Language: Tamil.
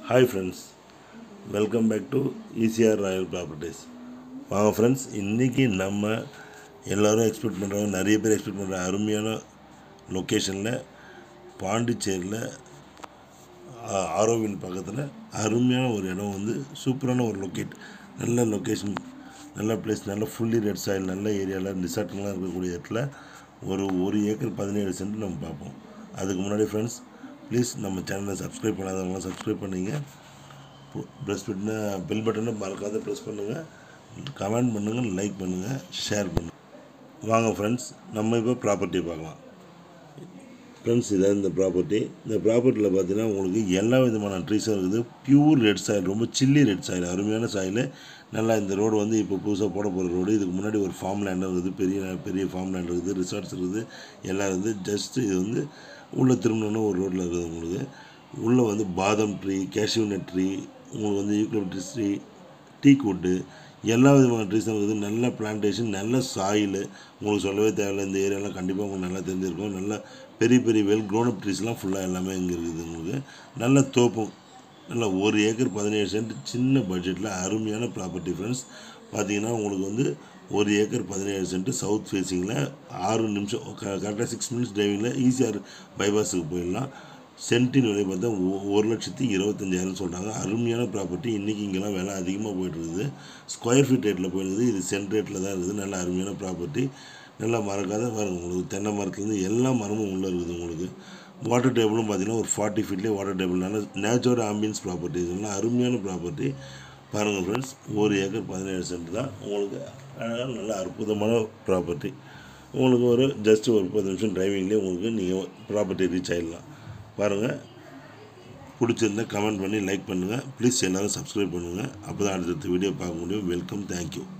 hi friends welcome back to ECR royal properties வாங்க ஃப்ரெண்ட்ஸ் இன்றைக்கி நம்ம எல்லோரும் எக்ஸ்பெக்ட் பண்ணுறாங்க நிறைய பேர் எக்ஸ்பெக்ட் பண்ணுற அருமையான லொக்கேஷனில் பாண்டிச்சேரியில் ஆரோவின் பக்கத்தில் அருமையான ஒரு இடம் வந்து சூப்பரான ஒரு லொக்கேட் நல்ல லொக்கேஷன் நல்ல பிளேஸ் நல்ல ஃபுல்லி ரெட் சாயில் நல்ல ஏரியாவில் ரிசார்ட்லாம் இருக்கக்கூடிய இடத்துல ஒரு ஒரு ஏக்கர் பதினேழு சென்ட் நம்ம பார்ப்போம் அதுக்கு முன்னாடி ஃப்ரெண்ட்ஸ் ப்ளீஸ் நம்ம சேனலை சப்ஸ்கிரைப் பண்ணாதவங்களாம் சப்ஸ்கிரைப் பண்ணிங்க ப்ரெஸ் பண்ண பெல் பட்டனை மறக்காத ப்ரெஸ் பண்ணுங்கள் கமெண்ட் பண்ணுங்கள் லைக் பண்ணுங்கள் ஷேர் பண்ணுங்கள் வாங்க ஃப்ரெண்ட்ஸ் நம்ம இப்போ ப்ராப்பர்ட்டி பார்க்கலாம் ஃப்ரெண்ட்ஸ் இதான் இந்த ப்ராப்பர்ட்டி இந்த ப்ராப்பர்ட்டியில் பார்த்தீங்கன்னா உங்களுக்கு எல்லா விதமான ட்ரீஸும் இருக்குது பியூர் ரெட் சாயில் ரொம்ப சில்லி ரெட் சாயில் அருமையான சாயில் நல்லா இந்த ரோடு வந்து இப்போ புதுசாக போட போகிற ரோடு இதுக்கு முன்னாடி ஒரு ஃபார்ம் லேண்ட் இருக்குது பெரிய பெரிய ஃபார்ம் லேண்ட் இருக்குது ரிசார்ட்ஸ் இருக்குது எல்லாம் இருக்குது ஜஸ்ட்டு இது வந்து உள்ளே திரும்பினோன்னா ஒரு ரோட்டில் இருக்குது உங்களுக்கு உள்ளே வந்து பாதாம் ட்ரீ கேஷ்யூ நட் ட்ரீ உங்களுக்கு வந்து யூக்லிப்டஸ் ட்ரீ டீ கூட்டு எல்லா விதமான ட்ரீஸும் இருக்குது நல்ல பிளான்டேஷன் நல்ல சாயில் உங்களுக்கு சொல்லவே தேவையில்லை இந்த ஏரியாலாம் கண்டிப்பாக உங்களுக்கு நல்லா தெரிஞ்சிருக்கும் நல்ல பெரிய பெரிய வெல் க்ரோனப் ட்ரீஸ்லாம் ஃபுல்லாக எல்லாமே இங்கே இருக்குது உங்களுக்கு நல்ல தோப்பும் நல்ல ஒரு ஏக்கர் பதினேழு சென்ட் சின்ன பட்ஜெட்டில் அருமையான ப்ராப்பர்ட்டி ஃப்ரெண்ட்ஸ் பார்த்தீங்கன்னா உங்களுக்கு வந்து ஒரு ஏக்கர் பதினேழு சென்ட் சவுத் ஃபேஸிங்கில் ஆறு நிமிஷம் கரெக்டாக சிக்ஸ் மினிட்ஸ் டிரைவிங்கில் ஈஸியாக பைபாஸுக்கு போயிடலாம் சென்ட்டின் விலை பார்த்தா ஒ- ஒரு லட்சத்தி இருபத்தஞ்சாயிரம் சொல்கிறாங்க அருமையான ப்ராப்பர்ட்டி இன்றைக்கி இங்கெல்லாம் விலை அதிகமாக போயிட்டு இருக்குது ஸ்கொயர் ஃபீட் ரேட்டில் போயிருக்குது இது சென்ட் ரேட்டில் தான் இருக்குது நல்ல அருமையான ப்ராப்பர்ட்டி நல்லா மறக்காத பாருங்க உங்களுக்கு தென்னை மரத்துலேருந்து எல்லா மரமும் உள்ளே இருக்குது உங்களுக்கு வாட்டர் டேபிளும் பார்த்தீங்கன்னா ஒரு ஃபார்ட்டி ஃபீட்லேயே வாட்டர் டேபிள் நல்ல நேச்சுரல் ஆம்பியன்ஸ் ப்ராப்பர்ட்டி இதெல்லாம் அருமையான ப்ராப்பர்ட்டி பாருங்கள் ஃப்ரெண்ட்ஸ் ஒரு ஏக்கர் பதினேழு சென்ட் தான் உங்களுக்கு அழகான நல்ல அற்புதமான ப்ராப்பர்ட்டி உங்களுக்கு ஒரு ஜஸ்ட் ஒரு பத்து நிமிஷம் டிரைவிங்லேயே உங்களுக்கு நீங்கள் ப்ராப்பர்ட்டி ரீச் ஆகிடலாம் பாருங்கள் பிடிச்சிருந்தா கமெண்ட் பண்ணி லைக் பண்ணுங்கள் ப்ளீஸ் எல்லோரும் சப்ஸ்கிரைப் பண்ணுங்கள் அப்போ தான் அடுத்தடுத்த வீடியோ பார்க்க முடியும் வெல்கம் தேங்க்யூ